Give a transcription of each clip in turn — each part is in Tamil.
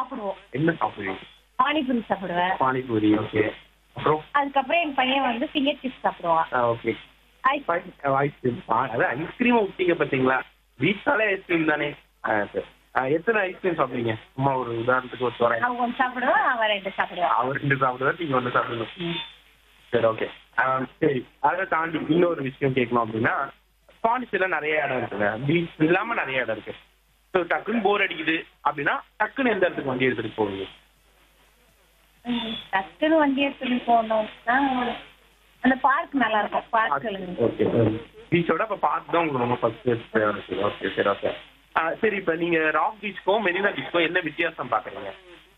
சாப்பிடுவோம் என்ன சாப்பிடுவீங்க பானிபூரி சாப்பிடுவேன் பானிபூரி ஓகே அப்புறம் அதுக்கப்புறம் என் பையன் வந்து ஃபிங்கர் சிப்ஸ் சாப்பிடுவான் ஓகே ஐஸ் ஐஸ்கிரீம் அதான் ஐஸ்கிரீம் விட்டீங்க பாத்தீங்களா வீட்டாலே ஐஸ்கிரீம் தானே ஆ, சரி. ஆ, எத்தனை ஐஸ்கிரீம் சாப்பிடுவீங்க சும்மா ஒரு உதாரணத்துக்கு ஒரு சொல்றேன் அவன் ஒன்று சாப்பிடுவான் அவன் ரெண்டு சாப்பிடுவான் அவர் ரெண்டு சாப்பிடுவார் நீங்க ஒண்ணு சாப்பிடுங்க சரி ஓகே சரி அதை தாண்டி இன்னொரு விஷயம் கேட்கணும் அப்படின்னா பாண்டிச்சேரியில நிறைய இடம் இருக்குங்க பீச் இல்லாம நிறைய இடம் இருக்கு ஸோ டக்குன்னு போர் அடிக்குது அப்படின்னா டக்குன்னு எந்த இடத்துக்கு வண்டி எடுத்துட்டு போவீங்க ம், டக்குன்னு வண்டி எடுத்துட்டு போனோம்னா அந்த பார்க் நல்லா இருக்கும் பார்க் ஓகே பீச்சோட அப்ப பார்க் தான் உங்களுக்கு ரொம்ப ஃபர்ஸ்ட் ஓகே சரி ஓகே சரி இப்ப நீங்க ராக் பீச்சுக்கும் மெரினா பீச்சுக்கும் என்ன வித்தியாசம் பாக்குறீங்க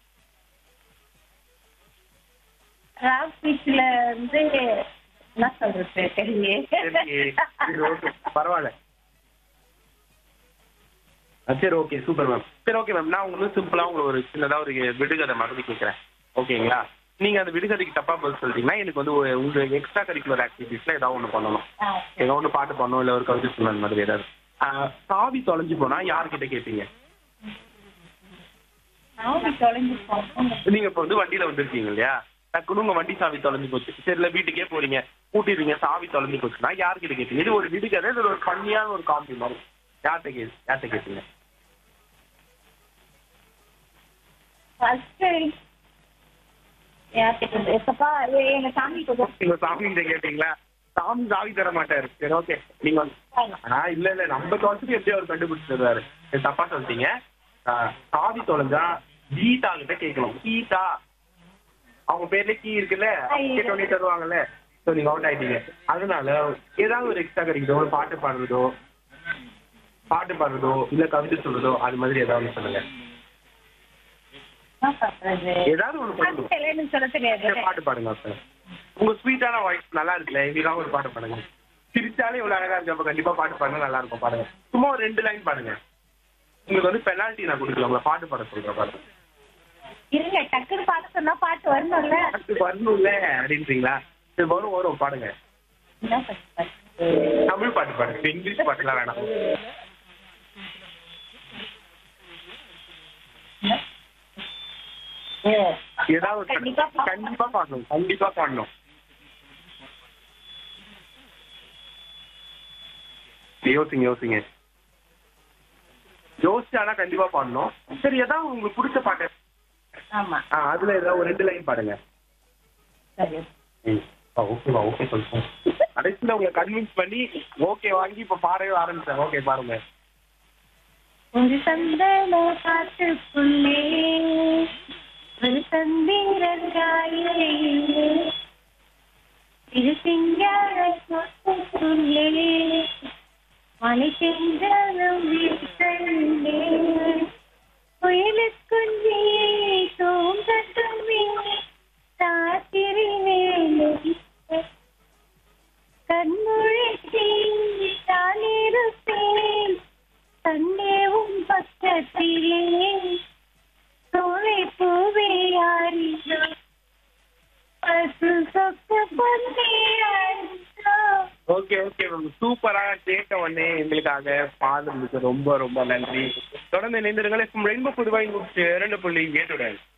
ராக் பீச்ல வந்து என்ன சொல்றது தெரியலையே சரி சரி, okay. பரவாயில்ல ஆ, சரி ஓகே சூப்பர் மேம் சரி ஓகே மேம் நான் உங்களுக்கு சிம்பிளா உங்களுக்கு ஒரு சின்னதா ஒரு விடுகதை மாதிரி கேட்கிறேன் ஓகேங்களா நீங்க அந்த விடுகதைக்கு தப்பா பதில் சொல்லிட்டீங்கன்னா எனக்கு வந்து ஒரு- உங்க எக்ஸ்ட்ரா கரிக்குலர் ஆக்டிவிட்டிஸ்ல ஏதாவது ஒண்ணு பண்ணணும் ஆ, ஏதோ ஒண்ணு பாட்டு பண்ணணும் இல்ல ஒரு கவிதை சொல்லணும் அந்த மாதிரி ஏதாவது ஆ, சாவி தொலைஞ்சு போனா யார்கிட்ட கேட்பீங்க சாவி தொலைஞ்சு போனோம் நீங்க இப்ப வந்து வண்டியில வந்திருக்கீங்க இல்லையா டக்குனு உங்க வண்டி சாவி தொலைஞ்சு போச்சு சரி இல்ல வீட்டுக்கே போறீங்க கூட்டிடுறீங்க சாவி தொலைஞ்சு போச்சுன்னா யார்கிட்ட கேட்பீங்க இது ஒரு விடுகதை இது ஒரு பண்ணியான ஒரு காமெடி மாதிரி யார்கிட்ட கே யார்கிட்ட கேட்பீங்க ஃபர்ஸ்ட் எப்பப்பா ஏ- எங்க சாமி கொஞ்சம் நீங்க சாமி கிட்ட கேட்டீங்களா சாமி சாவி தர மாட்டாரு சரி ஓகே நீங்க வந்து ஆ இல்ல இல்ல நம்ம தொலைச்சிட்டு எப்படி அவர் கண்டுபிடிச்சு தருவாரு சரி, தப்பா சொல்லிட்டீங்க ஆ, சாவி தொலைஞ்சா கீதா கிட்ட கேட்கணும் கீதா அவங்க பேர்ல கீ இருக்குல்ல கேட்ட உடனே தருவாங்கல்ல சோ நீங்க அவுட் ஆயிட்டீங்க அதனால ஏதாவது ஒரு எக்ஸ்ட்ரா கிடைக்குதோ ஒரு பாட்டு பாடுறதோ பாட்டு பாடுறதோ இல்ல கவிதை சொல்றதோ அது மாதிரி ஏதாவது ஒண்ணு சொல்லுங்க என்ன பண்றது ஏதாவது ஒண்ணு பண்ணுங்க எனக்கு சொல்ல தெரியாது சரி, பாட்டு பாடுங்க சார் உங்க ஸ்வீட்டான வாய்ஸ் நல்லா இருக்குல்ல எங்களுக்காக ஒரு பாட்டு பாடுங்க சிரிச்சாலே இவ்வளவு அழகா இருக்கு அப்ப கண்டிப்பா பாட்டு பாடுங்க நல்லா இருக்கும் பாடுங்க சும்மா ஒரு ரெண்டு லைன் பாடுங்க உங்களுக்கு வந்து பெனால்ட்டி நான் கொடுக்கல உங்களை பாட்டு பாட சொல்றேன் பாருங்க இருங்க டக்குன்னு பாட்டு சொன்னா பாட்டு வரணும்ல பாட்டு வரணும்ல அப்படின்றீங்களா சரி வரும் வரும் பாடுங்க என்ன பண்றது? தமிழ் பாட்டு பாடுங்க இங்கிலீஷ் பாட்டுலாம் வேணாம் ஏதாவது ஒரு கண்டிப்பா பாட்டு. கண்டிப்பா பாடணும் கண்டிப்பா பாடணும் யோசிங்க யோசிங்க யோசிச்சானா கண்டிப்பா பாடணும் சரி ஏதாவது உங்களுக்கு பிடிச்ச பாட்டு ஆமா ஆ, அதுல ஏதாவது ஒரு ரெண்டு லைன் பாடுங்க சரி ஓகேவா ஓகே சொல்லுங்க கடைசியில உங்களை கன்வின்ஸ் பண்ணி ஓகே வாங்கி இப்ப பாடவே ஆரம்பிச்சேன் ஓகே பாருங்க ஒரு சந்தன காட்டுக்குள்ளே ஒரு சந்திரன் காயிலே இது சிங்கார சொத்துக்குள்ளே மலை சென்றாலும் வீட்டே புயலுக்குள்ளே தோன்றட்டுமே ராத்திரி வேலை கண்முழித்தே தானிருப்பேன் தன்னேவும் பக்கத்திலே சோலை பூவே யாரிதோ பசு சொக்க பொன்னே யாரிதோ ஓகே ஓகே மேம் சூப்பரா கேட்ட உடனே எங்களுக்காக பாடுறதுக்கு ரொம்ப ரொம்ப நன்றி தொடர்ந்து இணைந்திருங்கள் ரெயின்போ புதுவாய் இரண்டு புள்ளி ஏற்றுடன்